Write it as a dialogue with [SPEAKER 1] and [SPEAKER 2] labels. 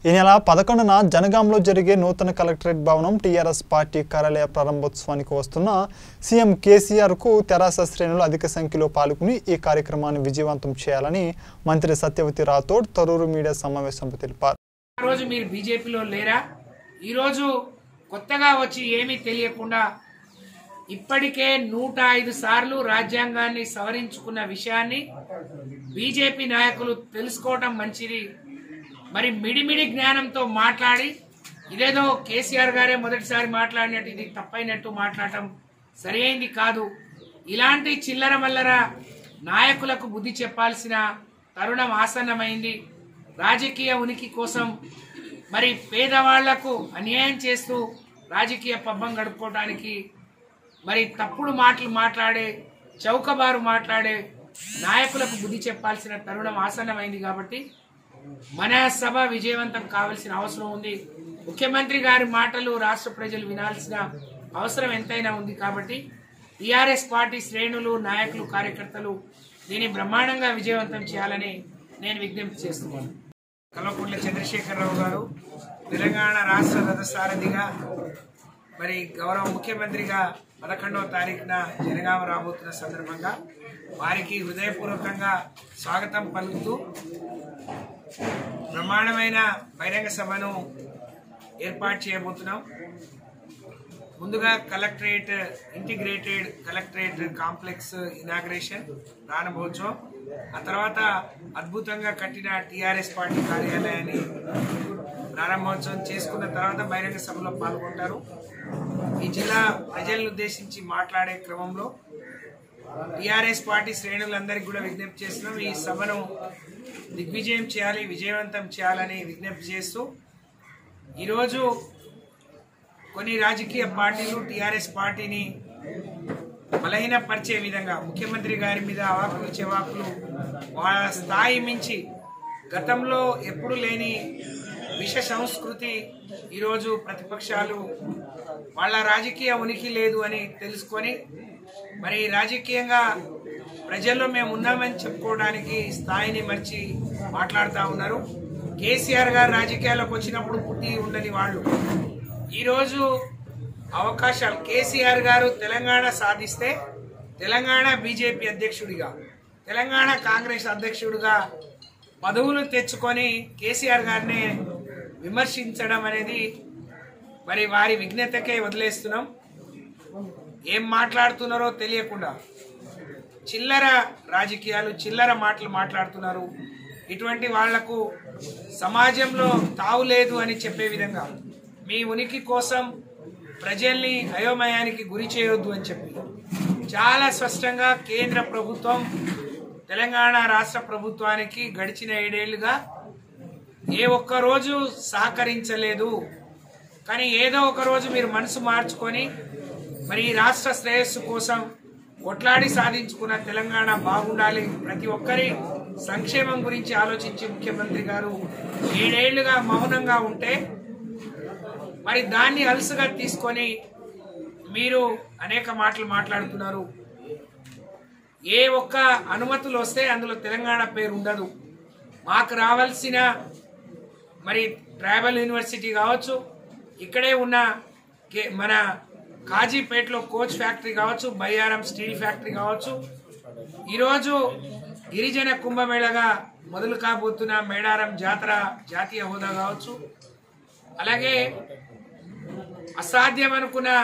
[SPEAKER 1] ఈ నెల పదకొండున జనగాంలో జరిగే నూతన కలెక్టరేట్ భవనం టీఆర్ఎస్ పార్టీ కార్యాలయ ప్రారంభోత్సవానికి వస్తున్న సీఎం కేసీఆర్కు తెరాస శ్రేణులు అధిక సంఖ్యలో పాల్గొని ఈ కార్యక్రమాన్ని విజయవంతం చేయాలని మంత్రి సత్యవతి రాథోడ్ తరూరు మీడియా సమావేశంలో తెలిపారు
[SPEAKER 2] ఆ రోజు మీరు బీజేపీలో లేరా ఈరోజు కొత్తగా వచ్చి ఏమీ తెలియకుండా ఇప్పటికే నూట ఐదు సార్లు రాజ్యాంగాన్ని సవరించుకున్న విషయాన్ని బీజేపీ నాయకులు తెలుసుకోవటం మంచిది మరి మిడిమిడి జ్ఞానంతో మాట్లాడి ఇదేదో కేసీఆర్ గారే మొదటిసారి మాట్లాడినట్టు ఇది తప్పైనట్టు మాట్లాడటం సరైంది కాదు ఇలాంటి చిల్లర మల్లర నాయకులకు బుద్ధి చెప్పాల్సిన తరుణం ఆసన్నమైంది రాజకీయ ఉనికి కోసం మరి పేదవాళ్లకు అన్యాయం చేస్తూ రాజకీయ పబ్బం గడుపుకోవడానికి మరి తప్పుడు మాటలు మాట్లాడే చౌకబారు మాట్లాడే నాయకులకు బుద్ధి చెప్పాల్సిన తరుణం ఆసన్నమైంది కాబట్టి మన సభ విజయవంతం కావాల్సిన అవసరం ఉంది ముఖ్యమంత్రి గారి మాటలు రాష్ట్ర ప్రజలు వినాల్సిన అవసరం ఎంతైనా ఉంది కాబట్టి టీఆర్ఎస్ పార్టీ శ్రేణులు నాయకులు కార్యకర్తలు దీన్ని బ్రహ్మాండంగా విజయవంతం చేయాలని నేను విజ్ఞప్తి చేస్తున్నాను కల్వకుంట్ల చంద్రశేఖరరావు గారు తెలంగాణ రాష్ట్ర రథసారథిగా మరి గౌరవ ముఖ్యమంత్రిగా పదకొండవ తారీఖున జనగామ రాబోతున్న సందర్భంగా వారికి హృదయపూర్వకంగా స్వాగతం పలుకుతూ బ్రహ్మాండమైన బహిరంగ సభను ఏర్పాటు చేయబోతున్నాం ముందుగా collectorate integrated collectorate complex inauguration ప్రారంభోత్సవం ఆ తర్వాత అద్భుతంగా కట్టిన టిఆర్ఎస్ పార్టీ కార్యాలయాన్ని ప్రారంభోత్సవం చేసుకున్న తర్వాత బహిరంగ సభలో పాల్గొంటారు ఈ జిల్లా ప్రజలను ఉద్దేశించి మాట్లాడే క్రమంలో టిఆర్ఎస్ పార్టీ శ్రేణులందరికీ కూడా విజ్ఞప్తి చేస్తున్నాం ఈ సభను దిగ్విజయం చేయాలి విజయవంతం చేయాలని విజ్ఞప్తి చేస్తూ ఈరోజు కొన్ని రాజకీయ పార్టీలు టిఆర్ఎస్ పార్టీని బలహీనపరిచే విధంగా ముఖ్యమంత్రి గారి మీద అవాకులు చెవాకులు వాళ్ళ స్థాయి మించి గతంలో ఎప్పుడు లేని విష సంస్కృతి ఈరోజు ప్రతిపక్షాలు వాళ్ళ రాజకీయ ఉనికి లేదు అని తెలుసుకొని మరి రాజకీయంగా ప్రజల్లో మేము ఉన్నామని చెప్పుకోవడానికి స్థాయిని మర్చి మాట్లాడుతూ ఉన్నారు కేసీఆర్ గారు రాజకీయాల్లోకి వచ్చినప్పుడు పుట్టి ఉండని వాళ్ళు ఈరోజు అవకాశాలు కేసీఆర్ గారు తెలంగాణ సాధిస్తే తెలంగాణ బీజేపీ అధ్యక్షుడిగా తెలంగాణ కాంగ్రెస్ అధ్యక్షుడిగా పదవులు తెచ్చుకొని కేసీఆర్ గారిని విమర్శించడం అనేది మరి వారి విఘ్నతకే వదిలేస్తున్నాం ఏం మాట్లాడుతున్నారో తెలియకుండా చిల్లర రాజకీయాలు చిల్లర మాటలు మాట్లాడుతున్నారు ఇటువంటి వాళ్లకు సమాజంలో తావు లేదు అని చెప్పే విధంగా మీ ఉనికి కోసం ప్రజల్ని అయోమయానికి గురి చేయొద్దు అని చెప్పి చాలా స్పష్టంగా కేంద్ర ప్రభుత్వం తెలంగాణ రాష్ట్ర ప్రభుత్వానికి గడిచిన ఏడేళ్లుగా ఏ ఒక్క రోజు సహకరించలేదు కానీ ఏదో ఒక రోజు మీరు మనసు మార్చుకొని మరి ఈ రాష్ట్ర శ్రేయస్సు కోసం కొట్లాడి సాధించుకున్న తెలంగాణ బాగుండాలి ప్రతి ఒక్కరి సంక్షేమం గురించి ఆలోచించి ముఖ్యమంత్రి గారు ఏడేళ్లుగా మౌనంగా ఉంటే మరి దాన్ని అలసుగా తీసుకొని మీరు అనేక మాటలు మాట్లాడుతున్నారు ఏ ఒక్క అనుమతులు వస్తే అందులో తెలంగాణ పేరు ఉండదు మాకు రావాల్సిన మరి ట్రైబల్ యూనివర్సిటీ కావచ్చు ఇక్కడే ఉన్న కే- మన కాజీపేటలో కోచ్ ఫ్యాక్టరీ కావచ్చు బయ్యారం స్టీల్ ఫ్యాక్టరీ కావచ్చు ఈరోజు గిరిజన కుంభమేళగా మొదలు కాబోతున్న మేడారం జాతర జాతీయ హోదా కావచ్చు అలాగే అసాధ్యం అనుకున్న